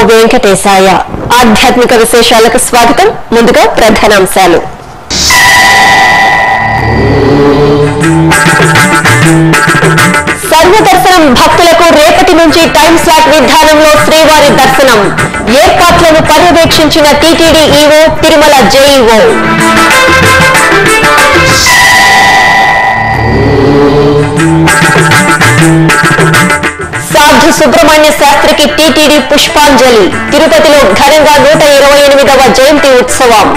వెంకటేశాయ ఆధ్యాత్మిక విశేషాలకు స్వాగతం ముందుగా ప్రధానాంశాలు సర్వదర్శనం భక్తులకు రేపటి నుంచి టైం స్లాట్ విధానంలో శ్రీవారి దర్శనం ఏర్పాట్లను పర్యవేక్షించిన TTD EO Tirumala JEO Sadhu Subrahmanya శాస్త్రికి TTD పుష్పాంజలి తిరుపతిలో ఘనంగా నూట ఇరవై ఎనిమిదవ జయంతి ఉత్సవం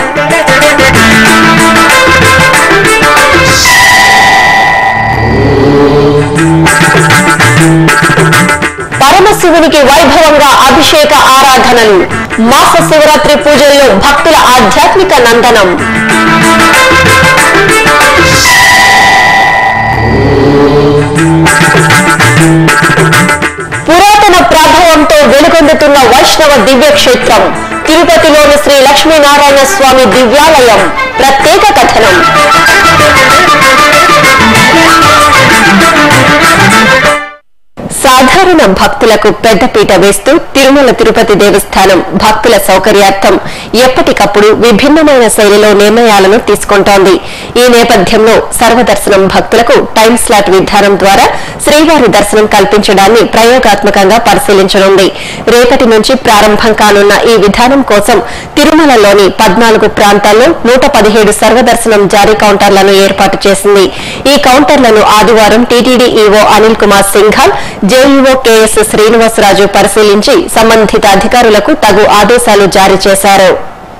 పరమశివునికి వైభవంగా అభిషేక ఆరాధనలు మాస శివరాత్రి పూజల్లో భక్తుల ఆధ్యాత్మిక నందనం పురాతన ప్రభావంతో వెలుగొందుతున్న వైష్ణవ దివ్యక్షేత్రం తిరుపతిలోని శ్రీ లక్ష్మీనారాయణ స్వామి దివ్యాలయం ప్రత్యేక కథనం సాధారణ భక్తులకు పెద్దపీట వేస్తూ తిరుమల తిరుపతి దేవస్థానం భక్తుల సౌకర్యార్థం ఎప్పటికప్పుడు విభిన్నమైన శైలిలో నిర్ణయాలను తీసుకుంటోంది ఈ నేపథ్యంలో సర్వదర్శనం భక్తులకు టైం స్లాట్ విధానం ద్వారా శ్రీవారి దర్శనం కల్పించడాన్ని ప్రయోగాత్మకంగా పరిశీలించనుంది రేపటి నుంచి ప్రారంభం కానున్న ఈ విధానం కోసం తిరుమలలోని పద్నాలుగు ప్రాంతాల్లో నూట పదిహేడు సర్వదర్శనం జారీ కౌంటర్లను ఏర్పాటు చేసింది ఈ కౌంటర్లను ఆదివారం TTD EO Anil Kumar Singhal JEO KS Srinivasaraju పరిశీలించి సంబంధిత అధికారులకు తగు ఆదేశాలు జారీ చేశారు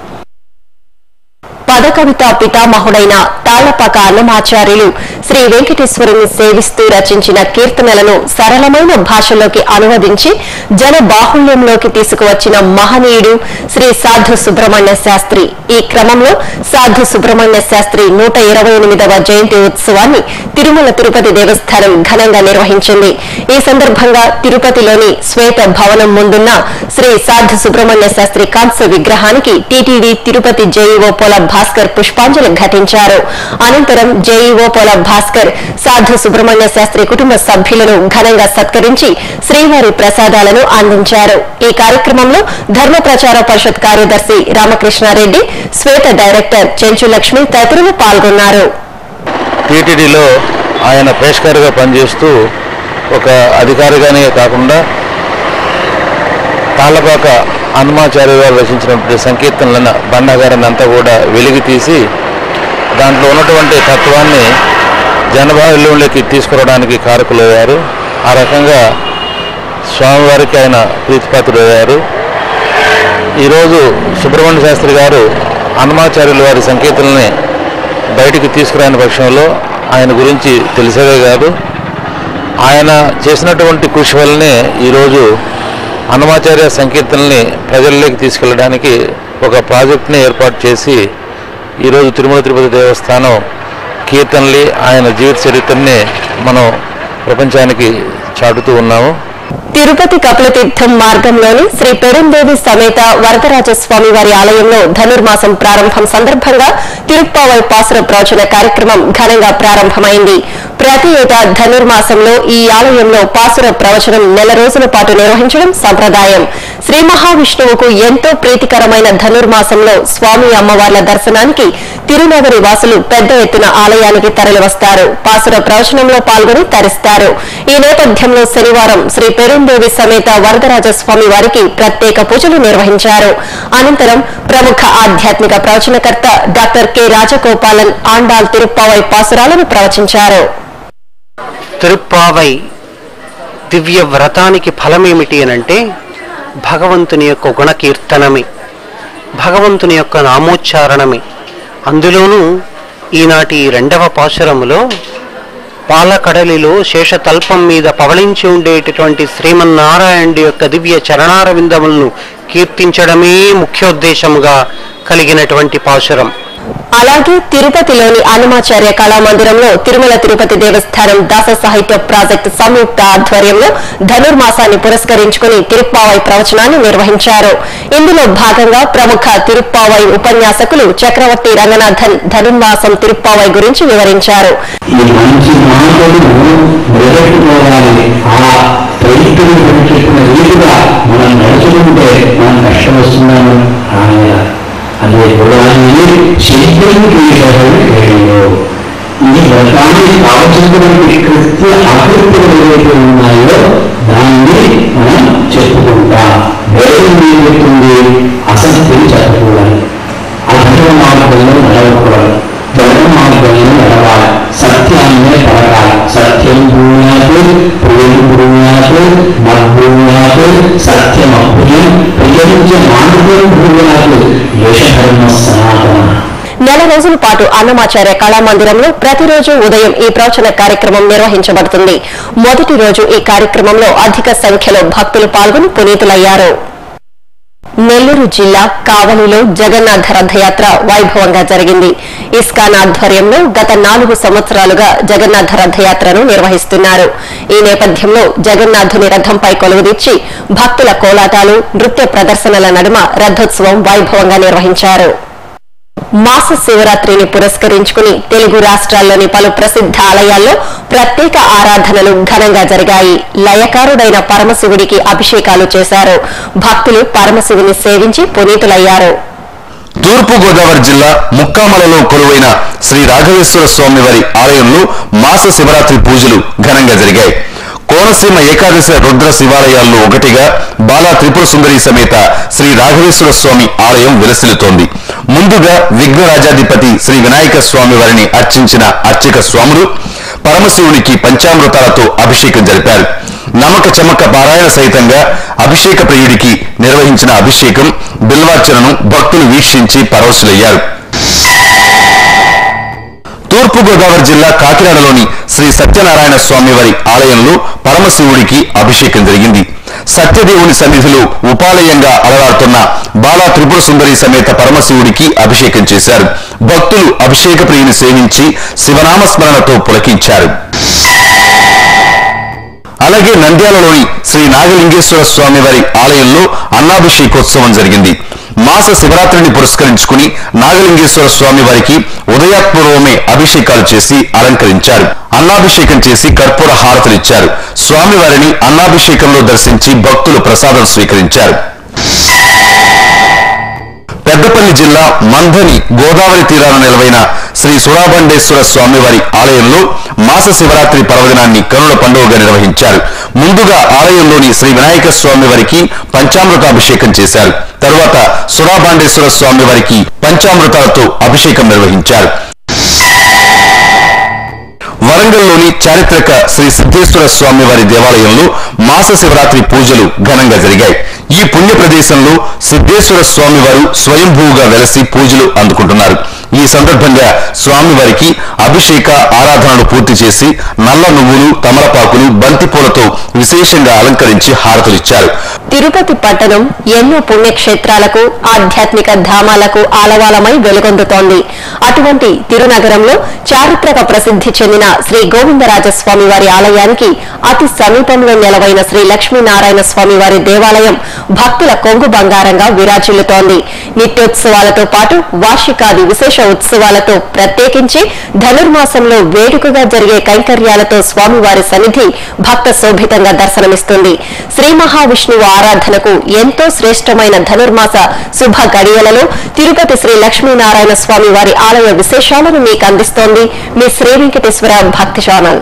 పదకవిత పితామహుడైన తాళ్లపాక అన్నమాచార్యులు శ్రీ వెంకటేశ్వరుని సేవిస్తూ రచించిన కీర్తనలను సరళమైన భాషలోకి అనువదించి జన బాహుళ్యంలోకి తీసుకువచ్చిన మహనీయుడు శ్రీ సాధు సుబ్రహ్మణ్య శాస్త్రి ఈ క్రమంలో సాధు సుబ్రహ్మణ్య శాస్త్రి నూట ఇరవై ఎనిమిదవ జయంతి ఉత్సవాన్ని తిరుమల తిరుపతి దేవస్థానం ఘనంగా నిర్వహించింది ఈ సందర్భంగా తిరుపతిలోని శ్వేత భవనం ముందున్న శ్రీ సాధు సుబ్రహ్మణ్య శాస్త్రి కాంస్య విగ్రహానికి టీటీడీ తిరుపతి జేఈఓ పోల భాస్కర్ పుష్పాంజలి ఘటించారు అనంతరం జేఈఓ పోల భాస్కర్ సాధు సుబ్రహ్మణ్య శాస్త్రి కుటుంబ సభ్యులను ఘనంగా సత్కరించి శ్రీవారి ప్రసాదాలను అందించారు ఈ కార్యక్రమంలో ధర్మ ప్రచార పరిషత్ కార్యదర్శి రామకృష్ణారెడ్డి శ్వేత డైరెక్టర్ చెంచు లక్ష్మి తదితరులు పాల్గొన్నారు టీటీడీలో ఆయన పేష్కర్గా పనిచేస్తూ ఒక అధికారిగానే కాకుండా తాళ్ళపాక హనుమాచార్య గారు రచించినటువంటి సంకీర్తనలను బండగారిని అంతా కూడా వెలికి తీసి దాంట్లో ఉన్నటువంటి తత్వాన్ని జనబాహుల్యంలోకి తీసుకురావడానికి కారకులయ్యారు ఆ రకంగా స్వామివారికి ఆయన ప్రీతిపాత్రుడయ్యారు ఈరోజు సుబ్రహ్మణ్య శాస్త్రి గారు హనుమాచార్యుల వారి సంకీర్తనల్ని బయటికి తీసుకురాని పక్షంలో ఆయన గురించి తెలిసేదే కాదు ఆయన చేసినటువంటి కృషి వల్లనే ఈరోజు హనుమాచార్య సంకీర్తనల్ని ప్రజల్లోకి తీసుకెళ్ళడానికి ఒక ప్రాజెక్ట్ని ఏర్పాటు చేసి ఈరోజు తిరుమల తిరుపతి దేవస్థానం కీర్తనలు ఆయన జీవిత చరిత్రని మనం ప్రపంచానికి చాటుతూ ఉన్నాము తిరుపతి కపిలతీర్థం మార్గంలోని శ్రీ పెరుందేవి సమేత వరదరాజస్వామి వారి ఆలయంలో ధనుర్మాసం ప్రారంభం సందర్భంగా తిరుప్పావై పాసుర ప్రవచన కార్యక్రమం ఘనంగా ప్రారంభమైంది ప్రతి ఏటా ధనుర్మాసంలో ఈ ఆలయంలో పాసుర ప్రవచనం నెల రోజుల పాటు నిర్వహించడం సంప్రదాయం శ్రీ మహావిష్ణువుకు ఎంతో ప్రీతికరమైన ధనుర్మాసంలో స్వామి అమ్మవార్ల దర్శనానికి తిరునగరి వాసులు పెద్ద ఎత్తున ఆలయానికి తరలివస్తారు పాసుర ప్రవచనంలో పాల్గొని తరిస్తారు ఈ నేపథ్యంలో శనివారం శ్రీ పెరుందేవి సమేత వరదరాజస్వామి వారికి ప్రత్యేక పూజలు నిర్వహించారు అనంతరం ప్రముఖ ఆధ్యాత్మిక ప్రవచనకర్త డాక్టర్ కె రాజగోపాలన్ ఆండాల్ తిరుప్పావై పాసురాలను ప్రవచించారు తిరుప్పావై దివ్య వ్రతానికి ఫలమేమిటి అనంటే భగవంతుని యొక్క గుణకీర్తనమే భగవంతుని యొక్క నామోచ్చారణమే అందులోనూ ఈనాటి రెండవ పాశురములో పాలకడలిలో శేషతల్పం మీద పవళించి ఉండేటటువంటి శ్రీమన్నారాయణుడి యొక్క దివ్య చరణారవిందములను కీర్తించడమే ముఖ్యోద్దేశముగా కలిగినటువంటి పాశురం అలాగే తిరుపతిలోని అన్నమాచార్య కళామందిరంలో తిరుమల తిరుపతి దేవస్థానం దాస సాహిత్య ప్రాజెక్టు సంయుక్త ఆధ్వర్యంలో ధనుర్మాసాన్ని పురస్కరించుకుని తిరుప్పావై ప్రవచనాన్ని నిర్వహించారు ఇందులో భాగంగా ప్రముఖ తిరుప్పావై ఉపన్యాసకులు చక్రవర్తి రంగనాథన్ ధనుర్మాసం తిరుప్పావై గురించి వివరించారు ఈ మంచి మాటలు నిలబెట్టుకోవాలి ఆ ప్రయత్నం చెప్పిన రీతిగా మనం నడుచుకుంటే మనం కష్టం వస్తున్నాము ఆయన అదే కూడా శరీరానికి వేయలేదు ఈ వ్రతానికి కావలసినటువంటి కృత్య అకృత్యులు ఏవైతే ఉన్నాయో దాన్ని మనం చెప్పుకుంటాం వేదం ఏం చెప్తుంది అసత్యం చెప్పకూడదు అధర్మ మార్గంలో నడవకూడదు ధర్మ మార్గంలో నడవాలి సత్యాన్నే పలకాలి సత్యం భూయాత్ ప్రియం భూయాత్ మద్భూయాత్ సత్యం అభ్యుయం ప్రియంచ మార్గం భూయాత్ యశధర్మ సనాతన నెల రోజుల పాటు అన్నమాచార్య కళామందిరంలో ప్రతిరోజు ఉదయం ఈ ప్రవచన కార్యక్రమం నిర్వహించబడుతుంది మొదటి రోజు ఈ కార్యక్రమంలో అధిక సంఖ్యలో భక్తులు పాల్గొని పునీతులయ్యారు నెల్లూరు జిల్లా కావలిలో జగన్నాథ రథయాత్ర వైభవంగా జరిగింది ఇస్కాన్ ఆధ్వర్యంలో గత నాలుగు సంవత్సరాలుగా జగన్నాథ రథయాత్రను నిర్వహిస్తున్నారు ఈ నేపథ్యంలో జగన్నాథుని రథంపై కొలువుదీర్చి భక్తుల కోలాటాలు నృత్య ప్రదర్శనల నడుమ రథోత్సవం వైభవంగా నిర్వహించారు మాస శివరాత్రిని పురస్కరించుకుని తెలుగు రాష్ట్రాల్లోని పలు ప్రసిద్ధ ఆలయాల్లో ప్రత్యేక ఆరాధనలు ఘనంగా జరిగాయి లయకారుడైన పరమశివుడికి అభిషేకాలు చేశారు భక్తులు పరమశివుని సేవించి పునీతులయ్యారు తూర్పు గోదావరి జిల్లా ముక్కామలలో కొలువైన శ్రీ రాఘవేశ్వర స్వామి వారి ఆలయంలో మాస శివరాత్రి పూజలు ఘనంగా జరిగాయి కోనసీమ ఏకాదశ రుద్ర శివాలయాల్లో ఒకటిగా బాలా త్రిపుర సుందరి సమేత శ్రీ రాఘవేశ్వర స్వామి ఆలయం విలసిల్లుతోంది ముందుగా విఘ్నరాజాధిపతి శ్రీ వినాయక స్వామి వారిని అర్చించిన అర్చక స్వాములు పరమశివునికి పంచామృతాలతో అభిషేకం జరిపారు నమక చమక పారాయణ సహితంగా అభిషేక ప్రియుడికి నిర్వహించిన అభిషేకం బిల్వార్చనను భక్తులు వీక్షించి పరవశులయ్యారు తూర్పు గోదావరి జిల్లా కాకినాడలోని శ్రీ సత్యనారాయణ స్వామి వారి ఆలయంలో పరమశివుడికి అభిషేకం జరిగింది సత్యదేవుని సన్నిధిలో ఉపాలయంగా అలరాడుతున్న బాలా త్రిపుర సుందరి సమేత పరమశివుడికి అభిషేకం చేశారు భక్తులు అభిషేక ప్రియుని సేవించి శివనామస్మరణతో పులకించారు అలాగే నంద్యాలలోని శ్రీ నాగలింగేశ్వర స్వామి వారి ఆలయంలో అన్నాభిషేకోత్సవం జరిగింది మాస శివరాత్రిని పురస్కరించుకుని నాగలింగేశ్వర స్వామి వారికి ఉదయాత్పూర్వమే అభిషేకాలు చేసి అలంకరించారు అన్నాభిషేకం చేసి కర్పూర హారతులిచ్చారు స్వామివారిని అన్నాభిషేకంలో దర్శించి భక్తులు ప్రసాదం స్వీకరించారు పెద్దపల్లి జిల్లా మంధని గోదావరి తీరాన నిలవైన శ్రీ సురాబండేశ్వర స్వామివారి ఆలయంలో మాస శివరాత్రి పర్వదినాన్ని కనుల పండుగగా నిర్వహించారు ముందుగా ఆలయంలోని శ్రీ వినాయక స్వామి వారికి పంచామృతాభిషేకం చేశారు తరువాత సురాబాండేశ్వర స్వామి వారికి పంచామృతాలతో అభిషేకం నిర్వహించారు వరంగల్లోని చారిత్రక శ్రీ సిద్ధేశ్వర స్వామి వారి దేవాలయంలో మాస శివరాత్రి పూజలు ఘనంగా జరిగాయి ఈ పుణ్య ప్రదేశంలో సిద్ధేశ్వర స్వామి వారు స్వయంభూగా వెలసి పూజలు అందుకుంటున్నారు ఈ సందర్భంగా స్వామివారికి అభిషేక ఆరాధనలు పూర్తి చేసి నల్ల నువ్వులు తమలపాకులు బంతిపూలతో విశేషంగా అలంకరించి హారతులిచ్చారు తిరుపతి పట్టణం ఎన్నో పుణ్యక్షేత్రాలకు ఆధ్యాత్మిక ధామాలకు ఆలవాలమై వెలుగొందుతోంది అటువంటి తిరునగరంలో చారిత్రక ప్రసిద్ధి చెందిన శ్రీ గోవిందరాజస్వామి వారి ఆలయానికి అతి సమీపంలో నెలవైన శ్రీ లక్ష్మీనారాయణ స్వామి వారి దేవాలయం భక్తుల కొంగు బంగారంగా విరాజిల్లుతోంది నిత్యోత్సవాలతో పాటు వార్షికాది విశేష ఉత్సవాలతో ప్రత్యేకించి ధనుర్మాసంలో వేడుకగా జరిగే కైంకర్యాలతో స్వామివారి సన్నిధి భక్త శోభితంగా దర్శనమిస్తుంది శ్రీ మహావిష్ణువు ఆరాధనకు ఎంతో శ్రేష్టమైన ధనుర్మాస శుభ గడియలలో తిరుపతి శ్రీ లక్ష్మీనారాయణ స్వామి వారి ఆలయ విశేషాలను మీకు అందిస్తోంది మీ శ్రీ వెంకటేశ్వర భక్తి ఛానల్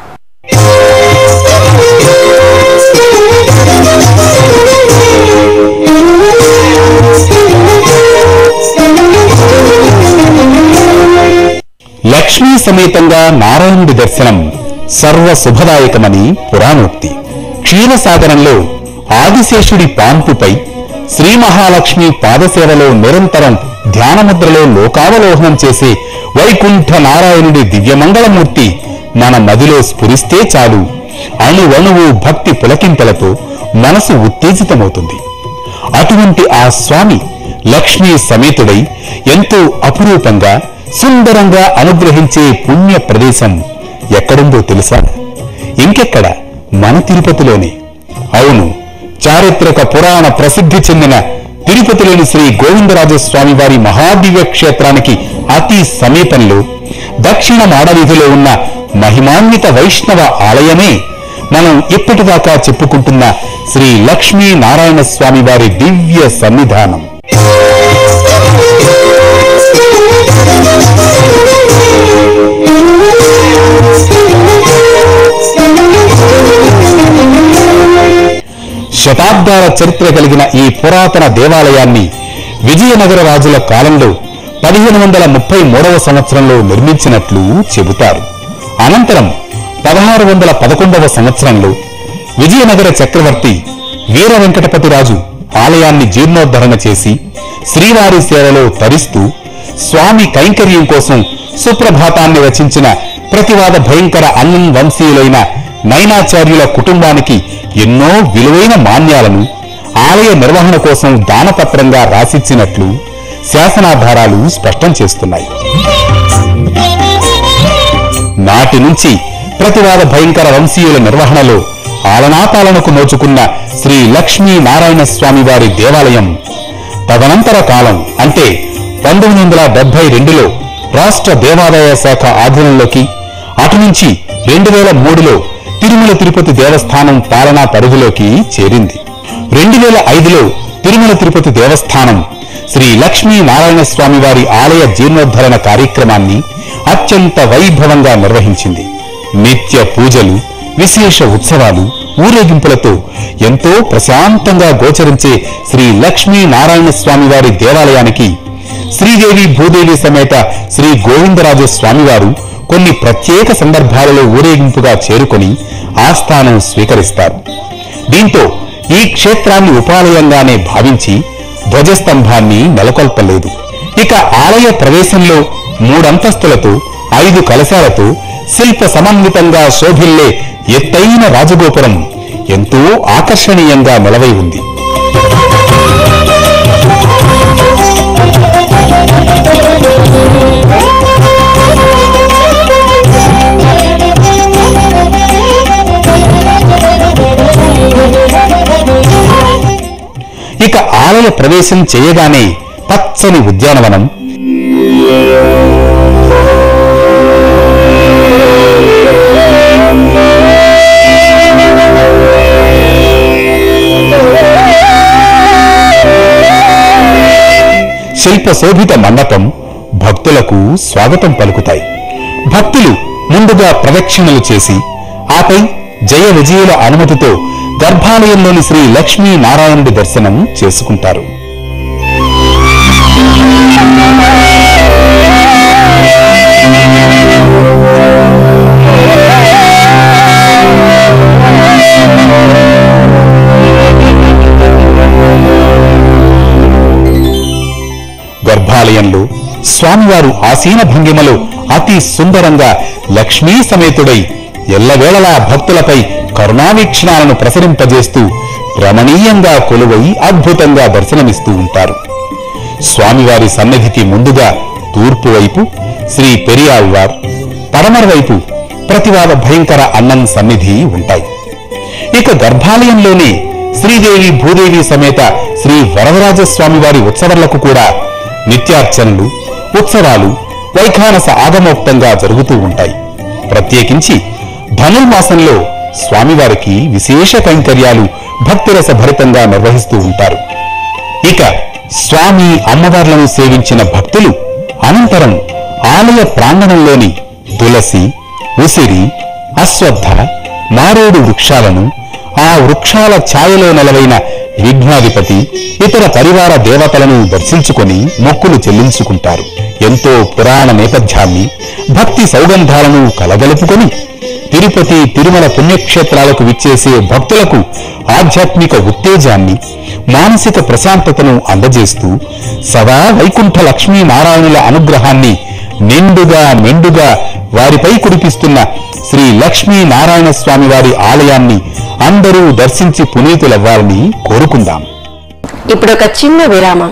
లక్ష్మీ సమేతంగా నారాయణుడి దర్శనం సర్వ శుభదాయకమని పురాణోక్తి క్షీరసాగరంలో ఆదిశేషుడి పాంపుపై శ్రీ మహాలక్ష్మి పాదసేవలో నిరంతరం ధ్యానముద్రలో లోకావలోహనం చేసే వైకుంఠ నారాయణుడి దివ్యమంగళమూర్తి మన మదిలో స్ఫురిస్తే చాలు అణువణువు భక్తి పులకింతలతో మనసు ఉత్తేజితమవుతుంది అటువంటి ఆ స్వామి లక్ష్మీ సమేతుడై ఎంతో అపురూపంగా సుందరంగా అనుగ్రహించే పుణ్య ప్రదేశం ఎక్కడుందో తెలుసా ఇంకెక్కడ మన తిరుపతిలోనే అవును చారిత్రక పురాణ ప్రసిద్ధి చెందిన తిరుపతిలోని శ్రీ గోవిందరాజస్వామి వారి మహాదివ్య క్షేత్రానికి అతి సమీపంలో దక్షిణ మాడవీధిలో ఉన్న మహిమాన్విత వైష్ణవ ఆలయమే మనం ఇప్పటిదాకా చెప్పుకుంటున్న శ్రీ లక్ష్మీ నారాయణ స్వామి వారి దివ్య సన్నిధానం శతాబ్దాల చరిత్ర కలిగిన ఈ పురాతన దేవాలయాన్ని విజయనగర రాజుల కాలంలో పదిహేను వందల ముప్పై మూడవ సంవత్సరంలో నిర్మించినట్లు చెబుతారు అనంతరం పదహారు వందల పదకొండవ సంవత్సరంలో విజయనగర చక్రవర్తి వీర వెంకటపతిరాజు ఆలయాన్ని జీర్ణోద్ధరణ చేసి శ్రీవారి సేవలో తరిస్తూ స్వామి కైంకర్యం కోసం సుప్రభాతాన్ని రచించిన ప్రతివాద భయంకర అన్నం వంశీయులైన నైనాచార్యుల కుటుంబానికి ఎన్నో విలువైన మాన్యాలను ఆలయ నిర్వహణ కోసం దానపత్రంగా రాసిచ్చినట్లు శాసనాధారాలు స్పష్టం చేస్తున్నాయి నాటి నుంచి ప్రతివాద భయంకర వంశీయుల నిర్వహణలో ఆలనాపాలనకు నోచుకున్న శ్రీ లక్ష్మీ నారాయణ స్వామి వారి దేవాలయం తదనంతర కాలం అంటే పంతొమ్మిది వందల డెబ్బై రెండులో రాష్ట్ర దేవాదాయ శాఖ ఆధీనంలోకి అటు నుంచి రెండు వేల మూడులో తిరుమల తిరుపతి దేవస్థానం పాలనా పరిధిలోకి చేరింది రెండు వేల ఐదులో తిరుమల తిరుపతి దేవస్థానం శ్రీ లక్ష్మీ నారాయణ స్వామి వారి ఆలయ జీర్ణోద్ధరణ కార్యక్రమాన్ని అత్యంత వైభవంగా నిర్వహించింది నిత్య పూజలు విశేష ఉత్సవాలు ఊరేగింపులతో ఎంతో ప్రశాంతంగా గోచరించే శ్రీ లక్ష్మీ నారాయణ స్వామి వారి దేవాలయానికి శ్రీదేవి భూదేవి సమేత శ్రీ గోవిందరాజు స్వామివారు కొన్ని ప్రత్యేక సందర్భాలలో ఊరేగింపుగా చేరుకొని ఆస్థానం స్వీకరిస్తారు దీంతో ఈ క్షేత్రాన్ని ఉపాలయంగానే భావించి ధ్వజస్తంభాన్ని నెలకొల్పలేదు ఇక ఆలయ ప్రవేశంలో మూడంతస్తులతో ఐదు కలశాలతో శిల్ప సమన్వితంగా శోభిల్లే ఎత్తైన రాజగోపురం ఎంతో ఆకర్షణీయంగా నిలవై ఉంది ఇక ఆలయ ప్రవేశం చేయగానే పచ్చని ఉద్యానవనం శిల్ప శోభిత మండపం భక్తులకు స్వాగతం పలుకుతాయి భక్తులు ముందుగా ప్రదక్షిణలు చేసి ఆపై జయ విజయుల అనుమతితో గర్భాలయంలోని శ్రీ లక్ష్మీ నారాయణుడి దర్శనం చేసుకుంటారు గర్భాలయంలో స్వామివారు ఆసీన భంగిమలో అతి సుందరంగా లక్ష్మీ సమేతుడై ఎల్లవేళలా భక్తులపై కరుణావీక్షణాలను ప్రసరింపజేస్తూ రమణీయంగా కొలువై అద్భుతంగా దర్శనమిస్తూ ఉంటారు స్వామివారి సన్నిధికి ముందుగా తూర్పు వైపు శ్రీ పెరియాళ్వార్ పడమర వైపు ప్రతివాద భయంకర అన్నం సన్నిధి ఉంటాయి ఇక గర్భాలయంలోనే శ్రీదేవి భూదేవి సమేత శ్రీ వరదరాజ స్వామి వారి ఉత్సవాలకు కూడా నిత్యార్చనలు ఉత్సవాలు వైఖానస ఆగమోక్తంగా జరుగుతూ ఉంటాయి ప్రత్యేకించి ధనుర్మాసంలో స్వామివారికి విశేష కైంకర్యాలు భక్తిరస భరితంగా నిర్వహిస్తూ ఉంటారు ఇక స్వామి అమ్మవార్లను సేవించిన భక్తులు అనంతరం ఆలయ ప్రాంగణంలోని తులసి ఉసిరి అశ్వత్థ మారేడు వృక్షాలను ఆ వృక్షాల ఛాయలో నెలవైన విఘ్నాధిపతి ఇతర పరివార దేవతలను దర్శించుకొని మొక్కులు చెల్లించుకుంటారు ఎంతో పురాణ నేపథ్యాన్ని భక్తి సౌగంధాలను కలగలుపుకొని తిరుపతి తిరుమల పుణ్యక్షేత్రాలకు విచ్చేసే భక్తులకు ఆధ్యాత్మిక ఉత్తేజాన్ని మానసిక ప్రశాంతతను అందజేస్తూ సదా వైకుంఠ లక్ష్మీ నారాయణుల అనుగ్రహాన్ని నిండుగా మెండుగా వారిపై కురిపిస్తున్న శ్రీ లక్ష్మీ నారాయణ స్వామి వారి ఆలయాన్ని అందరూ దర్శించి పునీతులవ్వాలని కోరుకుందాం ఇప్పుడు ఒక చిన్న విరామం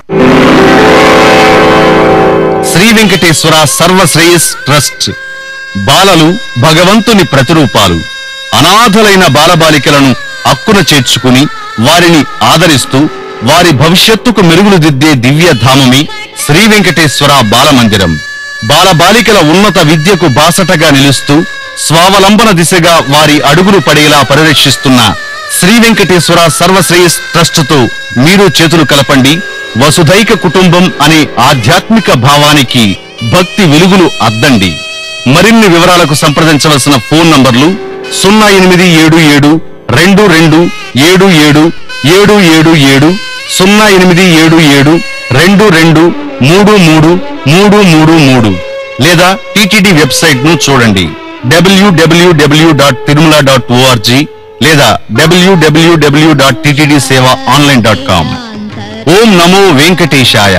శ్రీ వెంకటేశ్వర సర్వశ్రేయస్ ట్రస్ట్ బాలలు భగవంతుని ప్రతిరూపాలు అనాథలైన బాలబాలికలను అక్కున చేర్చుకుని వారిని ఆదరిస్తూ వారి భవిష్యత్తుకు మెరుగులు దిద్దే దివ్య ధామమే శ్రీ వెంకటేశ్వర బాలమందిరం బాలబాలికల ఉన్నత విద్యకు బాసటగా నిలుస్తూ స్వావలంబన దిశగా వారి అడుగులు పడేలా పరిరక్షిస్తున్న శ్రీ వెంకటేశ్వర సర్వశ్రేయస్ ట్రస్టుతో మీరు చేతులు కలపండి వసుధైక కుటుంబం అనే ఆధ్యాత్మిక భావానికి భక్తి వెలుగులు అద్దండి మరిన్ని వివరాలకు సంప్రదించవలసిన ఫోన్ నంబర్లు సున్నా ఎనిమిది ఏడు ఏడు రెండు రెండు ఏడు ఏడు ఏడు ఏడు ఏడు సున్నా ఎనిమిది ఏడు ఏడు రెండు రెండు మూడు మూడు మూడు మూడు మూడు లేదా టిటిడి వెబ్సైట్ ను చూడండి W W W dot Tirumala dot ORG లేదా W W W dot TTD Seva online dot com ఓం నమో వెంకటేశాయ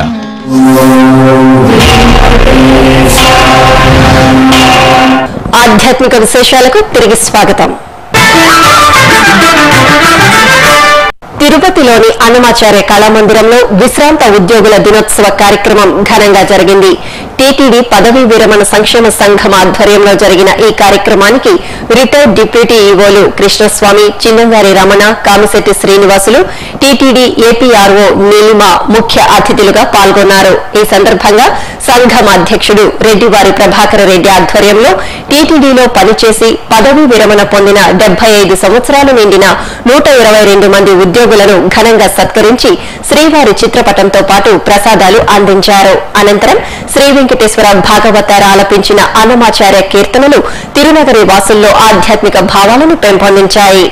ఆధ్యాత్మిక విశేషాలకు తిరిగి స్వాగతం తిరుపతిలోని అన్నమాచార్య కళామందిరంలో విశ్రాంత ఉద్యోగుల దినోత్సవ కార్యక్రమం ఘనంగా జరిగింది టీటీడీ పదవీ విరమణ సంక్షేమ సంఘం ఆధ్వర్యంలో జరిగిన ఈ కార్యక్రమానికి రిటైర్డ్ డిప్యూటీ ఈవోలు కృష్ణస్వామి చిన్నంగారి రమణ కామిశెట్టి శ్రీనివాసులు టీటీడీ ఏపీఆర్ఓ నీలిమ ముఖ్య అతిథులుగా పాల్గొన్నారు ఈ సందర్భంగా సంఘం అధ్యక్షుడు రెడ్డివారి ప్రభాకర రెడ్డి ఆధ్వర్యంలో టీటీడీలో పనిచేసి పదవీ విరమణ పొందిన డెబ్బై ఐదు సంవత్సరాలు నిండిన నూట ఇరవై రెండు మంది ఉద్యోగులను ఘనంగా సత్కరించి శ్రీవారి చిత్రపటంతో పాటు ప్రసాదాలు అందించారు అనంతరం శ్రీ వెంకటేశ్వర భాగవతార ఆలపించిన అన్నమాచార్య కీర్తనలు తిరునగరి వాసుల్లో ఆధ్యాత్మిక భావాలను పెంపొందించాయి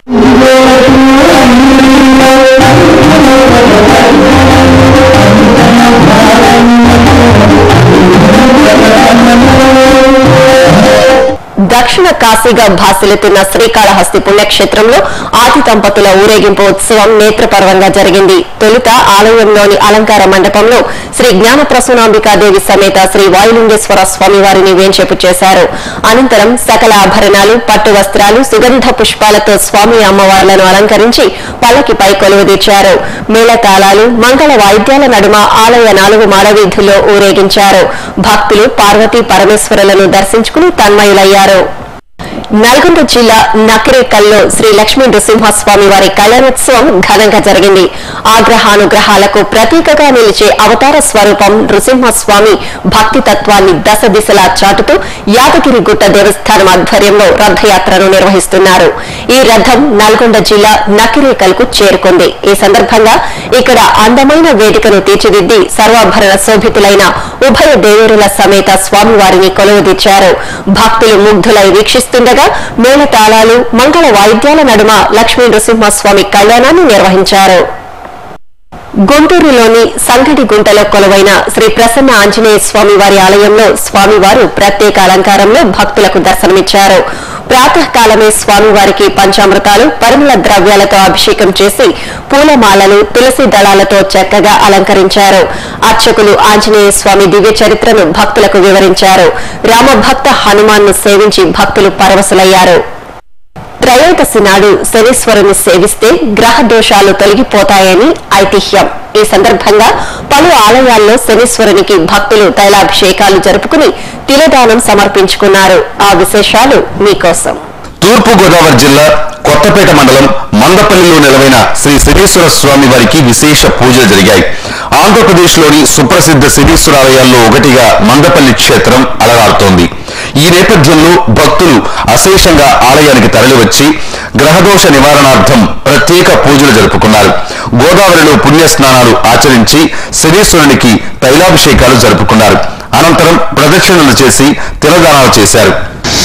దక్షిణ కాశీగా భాసిల్లుతున్న శ్రీకాళహస్తి పుణ్యక్షేత్రంలో ఆది దంపతుల ఊరేగింపు ఉత్సవం నేత్రపర్వంగా జరిగింది తొలుత ఆలయంలోని అలంకార మండపంలో శ్రీ జ్ఞాన ప్రసూనాంబికాదేవి సమేత శ్రీ వాయులింగేశ్వర స్వామి వారిని వేంచేపు చేశారు అనంతరం సకల ఆభరణాలు పట్టు వస్త్రాలు సుగంధ పుష్పాలతో స్వామి అమ్మవార్లను అలంకరించి పల్లకిపై కొలువుదీర్చారు మేళతాళాలు మంగళ వాయిద్యాల నడుమ ఆలయ నాలుగు మాడవీధుల్లో ఊరేగించారు భక్తులు పార్వతీ పరమేశ్వరులను దర్శించుకుని తన్మయులయ్యారు నల్గొండ జిల్లా నకిరేకల్లో శ్రీ లక్ష్మీ నృసింహస్వామి వారి కళ్యాణోత్సవం ఘనంగా జరిగింది ఆగ్రహానుగ్రహాలకు ప్రతీకగా నిలిచే అవతార స్వరూపం నృసింహస్వామి భక్తి తత్వాన్ని దశ దిశలా చాటుతూ యాదగిరి గుట్ట దేవస్థానం ఆధ్వర్యంలో రథయాత్రను నిర్వహిస్తున్నారు ఈ రథం నల్గొండ జిల్లా నకిరేకల్కు చేరుకుంది ఈ సందర్భంగా ఇక్కడ అందమైన వేదికను తీర్చిదిద్ది సర్వాభరణ శోభితులైన ఉభయ దేవేరుల సమేత స్వామివారిని కొలువుదీర్చారు భక్తులు ముగ్ధులై వీక్షిస్తుండగా మేళతాళాలు మంగళ వాయిద్యాల నడుమ లక్ష్మీ నృసింహస్వామి కళ్యాణాన్ని నిర్వహించారు గుంటూరులోని సంగటి గుంటలో కొలువైన శ్రీ ప్రసన్న ఆంజనేయ స్వామి వారి ఆలయంలో స్వామివారు ప్రత్యేక అలంకారంలో భక్తులకు దర్శనమిచ్చారు ప్రాతకాలమే స్వామివారికి పంచామృతాలు పరిమళ ద్రవ్యాలతో అభిషేకం చేసి పూలమాలలు తులసి దళాలతో చక్కగా అలంకరించారు అర్చకులు ఆంజనేయ స్వామి దివ్య చరిత్రను భక్తులకు వివరించారు రామభక్త హనుమాన్ను సేవించి భక్తులు పరవశులయ్యారు త్రయోదశి నాడు శనీశ్వరుని సేవిస్తే గ్రహ దోషాలు తొలగిపోతాయని ఐతిహ్యం ఈ సందర్భంగా పలు ఆలయాల్లో శనీశ్వరునికి భక్తులు తైలాభిషేకాలు జరుపుకుని తిలదానం సమర్పించుకున్నారు ఆ విశేషాలు మీకోసం తూర్పు గోదావరి జిల్లా కొత్తపేట మండలం మందపల్లిలో నెలవైన శ్రీ శనీశ్వర స్వామి వారికి విశేష పూజలు జరిగాయి ఆంధ్రప్రదేశ్లోని సుప్రసిద్ధ శనీశ్వరాలయాల్లో ఒకటిగా మందపల్లి క్షేత్రం అలరాడుతోంది ఈ నేపథ్యంలో భక్తులు అశేషంగా ఆలయానికి తరలివచ్చి గ్రహదోష నివారణార్థం ప్రత్యేక పూజలు జరుపుకున్నారు గోదావరిలో పుణ్య స్నానాలు ఆచరించి శనీశ్వరునికి తైలాభిషేకాలు జరుపుకున్నారు అనంతరం ప్రదక్షిణలు చేసి తిలదానాలు చేశారు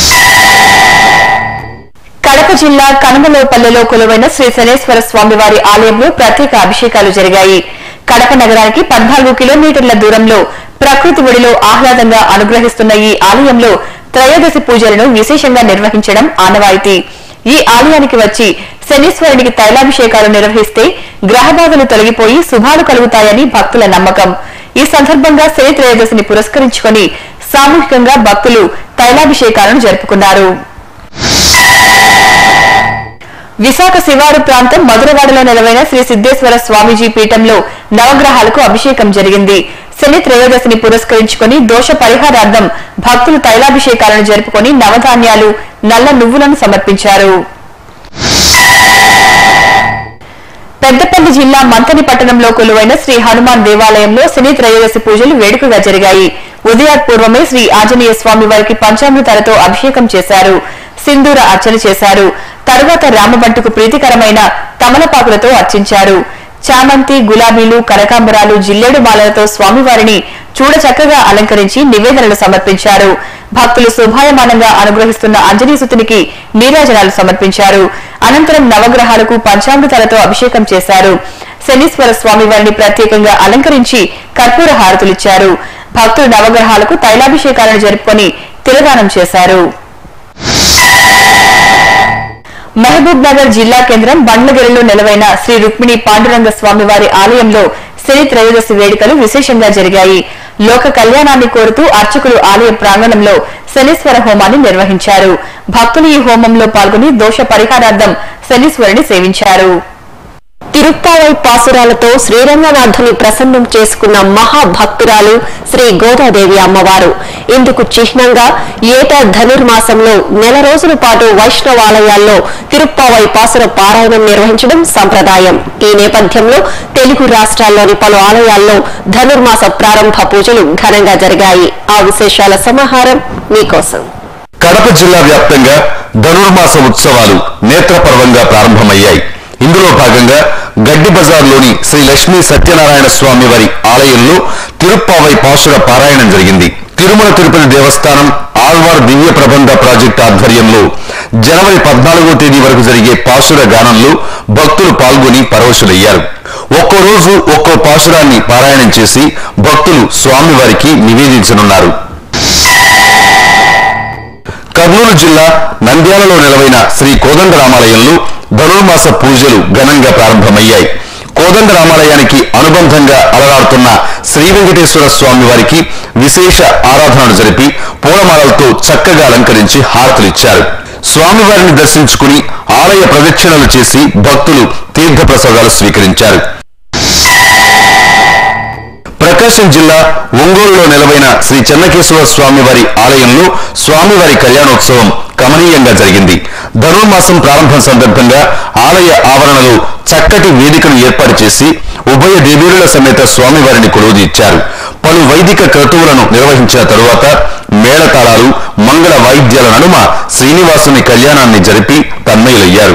కడప జిల్లా కనమలోపల్లెలో కొలువైన శ్రీ శనేశ్వర స్వామివారి ఆలయంలో ప్రత్యేక అభిషేకాలు జరిగాయి కడప నగరానికి పద్నాలుగు కిలోమీటర్ల దూరంలో ప్రకృతి ఒడిలో ఆహ్లాదంగా అనుగ్రహిస్తున్న ఈ ఆలయంలో త్రయోదశి పూజలను విశేషంగా నిర్వహించడం ఆనవాయితీ ఈ ఆలయానికి వచ్చి శనీశ్వరునికి తైలాభిషేకాలు నిర్వహిస్తే గ్రహబాధలు తొలగిపోయి శుభాలు కలుగుతాయని భక్తుల నమ్మకం ఈ సందర్భంగా శని త్రయోదశిని పురస్కరించుకొని సామూహికంగా భక్తులు తైలాభిషేకాలను జరుపుకున్నారు విశాఖ శివారు ప్రాంతం మధురవాడలో నెలవైన శ్రీ సిద్ధేశ్వర స్వామీజీ పీఠంలో నవగ్రహాలకు అభిషేకం జరిగింది శని త్రయోదశిని పురస్కరించుకుని దోష పరిహారార్థం భక్తులు తైలాభిషేకాలను జరుపుకొని నవధాన్యాలు నల్ల నువ్వులను సమర్పించారు పెద్దపల్లి జిల్లా మంతని పట్టణంలో కొలువైన శ్రీ హనుమాన్ దేవాలయంలో శని త్రయోదశి పూజలు వేడుకగా జరిగాయి ఉదయాత్పూర్వమే శ్రీ ఆంజనేయ స్వామి వారికి పంచామృతాలతో అభిషేకం చేశారు సింధూర అర్చన చేశారు తరువాత రామబంటుకు ప్రీతికరమైన తమలపాకులతో అర్చించారు చామంతి గులాబీలు కనకాంబరాలు జిల్లేడు మాలలతో స్వామివారిని చూడచక్కగా అలంకరించి నివేదనలు సమర్పించారు భక్తులు శుభాయమానంగా అనుగ్రహిస్తున్న అంజనీసుతునికి నీరాజనాలు సమర్పించారు అనంతరం నవగ్రహాలకు పంచామృతాలతో అభిషేకం చేశారు శనీశ్వర స్వామి వారిని ప్రత్యేకంగా అలంకరించి కర్పూర హారతులిచ్చారు భక్తులు నవగ్రహాలకు తైలాభిషేకాలను జరుపుకొని తిలదానం చేశారు మహబూబ్ నగర్ జిల్లా కేంద్రం బండ్లగిరిలో నెలవైన శ్రీ రుక్మిణి పాండురంగ స్వామివారి ఆలయంలో శని త్రయోదశి వేడుకలు విశేషంగా జరిగాయి లోక కళ్యాణాన్ని కోరుతూ అర్చకులు ఆలయ ప్రాంగణంలో శనీశ్వర హోమాన్ని నిర్వహించారు భక్తులు ఈ హోమంలో పాల్గొని దోష పరిహారార్థం శనీశ్వరుని సేవించారు తిరుప్పావై పాసురాలతో శ్రీరంగనాథుని ప్రసన్నం చేసుకున్న మహాభక్తురాలు శ్రీ గోదాదేవి అమ్మవారు ఇందుకు చిహ్నంగా ఏటా ధనుర్మాసంలో నెల రోజుల పాటు వైష్ణవాలయాల్లో తిరుప్పావై పాసుర పారాయణం నిర్వహించడం సంప్రదాయం ఈ నేపథ్యంలో తెలుగు రాష్ట్రాల్లోని పలు ఆలయాల్లో ధనుర్మాస ప్రారంభ పూజలు ఘనంగా జరిగాయి ఆ విశేషాల సమాహారం మీకోసం కడప జిల్లా వ్యాప్తంగా ధనుర్మాస ఉత్సవాలు నేత్రపర్వంగా ప్రారంభమయ్యాయి ఇందులో భాగంగా గడ్డి బజార్లోని శ్రీ లక్ష్మీ సత్యనారాయణ స్వామి వారి ఆలయంలో తిరుప్పావై పాసుర పారాయణం జరిగింది తిరుమల తిరుపతి దేవస్థానం ఆళ్వార్ దివ్య ప్రబంధ ప్రాజెక్టు ఆధ్వర్యంలో జనవరి పద్నాలుగో తేదీ వరకు జరిగే పాసుర గానంలో భక్తులు పాల్గొని పరవశులయ్యారు ఒక్కో రోజు ఒక్కో పాసురాన్ని పారాయణం చేసి భక్తులు స్వామివారికి నివేదించనున్నారు కర్నూలు జిల్లా నంద్యాలలో నెలవైన శ్రీ కోదండ రామాలయంలో ధనుర్మాస పూజలు ఘనంగా ప్రారంభమయ్యాయి కోదండ రామాలయానికి అనుబంధంగా అలరాడుతున్న శ్రీ వెంకటేశ్వర స్వామి వారికి విశేష ఆరాధనలు జరిపి పూలమాలలతో చక్కగా అలంకరించి హారతులిచ్చారు స్వామివారిని దర్శించుకుని ఆలయ ప్రదక్షిణలు చేసి భక్తులు తీర్థప్రసాదాలు స్వీకరించారు ప్రకాశం జిల్లా ఒంగోలులో నెలవైన శ్రీ చెన్నకేశ్వర స్వామివారి ఆలయంలో స్వామివారి కళ్యాణోత్సవం కమనీయంగా జరిగింది ధనుర్మాసం ప్రారంభం సందర్భంగా ఆలయ ఆవరణలో చక్కటి వేదికను ఏర్పాటు చేసి ఉభయ దేవీరుల సమేత స్వామివారిని కొలువుదీర్చారు పలు వైదిక క్రతువులను నిర్వహించిన తరువాత మేళతాళాలు మంగళ వాయిద్యాల నడుమ శ్రీనివాసుని కళ్యాణాన్ని జరిపి తన్మయులయ్యారు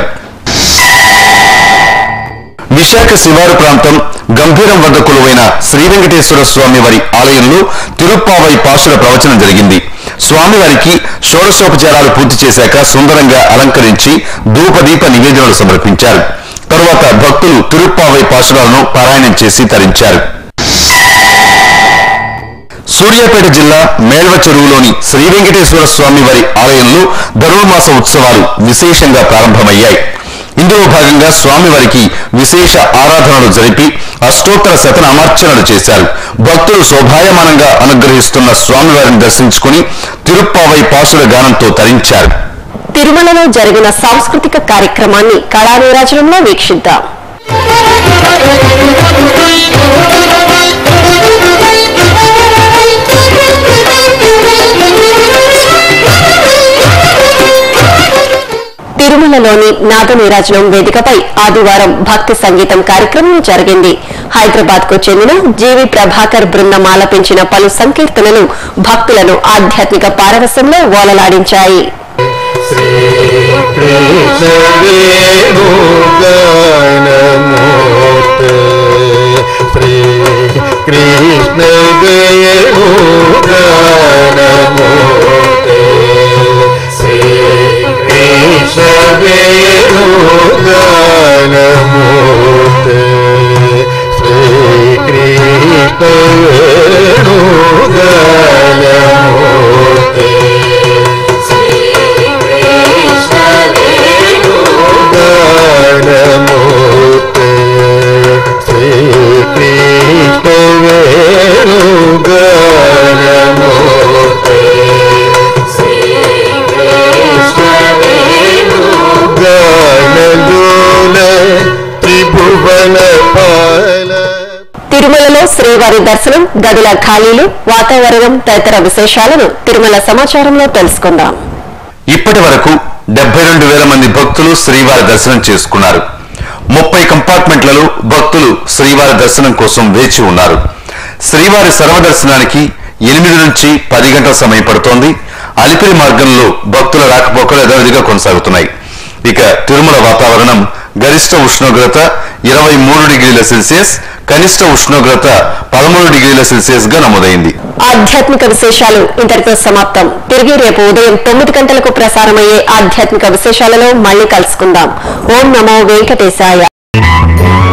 విశాఖ శివారు ప్రాంతం గంభీరం వద్ద కొలువైన శ్రీ వెంకటేశ్వర స్వామి వారి ఆలయంలో తిరుప్పావై పాసుల ప్రవచనం జరిగింది స్వామివారికి షోడశోపచారాలు పూర్తి చేశాక సుందరంగా అలంకరించి ధూపదీప నివేదనలు సమర్పించారు తరువాత భక్తులు తిరుప్పావై పాసురాలను పారాయణం చేసి తరించారు సూర్యాపేట జిల్లా మేల్వ చెరువులోని శ్రీ వెంకటేశ్వర స్వామి వారి ఆలయంలో ధనుర్మాస ఉత్సవాలు విశేషంగా ప్రారంభమయ్యాయి ఇందులో భాగంగా స్వామివారికి విశేష ఆరాధనలు జరిపి అష్టోత్తర శతనామార్చనలు చేశారు భక్తులు శోభాయమానంగా అనుగ్రహిస్తున్న స్వామివారిని దర్శించుకుని తిరుప్పావై పాసుల గానంతో తరించారు తిరుమలలో జరిగిన సాంస్కృతిక కార్యక్రమాన్ని కళానీరాజనంలో వీక్షిద్దాం తిరుమలలోని నాదనీరాజనం వేదికపై ఆదివారం భక్తి సంగీతం కార్యక్రమం జరిగింది హైదరాబాద్ కు చెందిన జీవి ప్రభాకర్ బృందం ఆలపించిన పలు సంకీర్తనలు భక్తులను ఆధ్యాత్మిక పారవశ్యంలో ఓలలాడించాయి కృష్ణ శ్రీ కృష్ణ వేణుగానమూర్తి శ్రీ కృష్ణ వేణుగానమూర్తి గానమూర్తి శ్రీ కృష్ణ వేణుగానమూర్తి శ్రీ శ్రీవారి దర్శనం గదుల ఖాళీలు వాతావరణం తదితర విశేషాలను తిరుమల సమాచారంలో తెలుసుకుందాం ఇప్పటి వరకు డెబ్బై రెండు వేల మంది భక్తులు శ్రీవారి దర్శనం చేసుకున్నారు ముప్పై కంపార్ట్మెంట్లలో భక్తులు శ్రీవారి దర్శనం కోసం వేచి ఉన్నారు శ్రీవారి సర్వదర్శనానికి ఎనిమిది నుంచి పది గంటల సమయం పడుతోంది అలిపిరి మార్గంలో భక్తుల రాకపోకలు యథావిధిగా కొనసాగుతున్నాయి ఇక తిరుమల వాతావరణం గరిష్ట ఉష్ణోగ్రత ఇరవై మూడు డిగ్రీల సెల్సియస్ కనిష్ట ఉష్ణోగ్రత పదమూడు డిగ్రీల సెల్సియస్ గా నమోదైంది ఆధ్యాత్మిక విశేషాలు ఇంతటితో సమాప్తం తిరిగి రేపు ఉదయం తొమ్మిది గంటలకు ప్రసారమయ్యే ఆధ్యాత్మిక విశేషాలలో మళ్ళీ కలుసుకుందాం ఓం నమో వెంకటేశాయ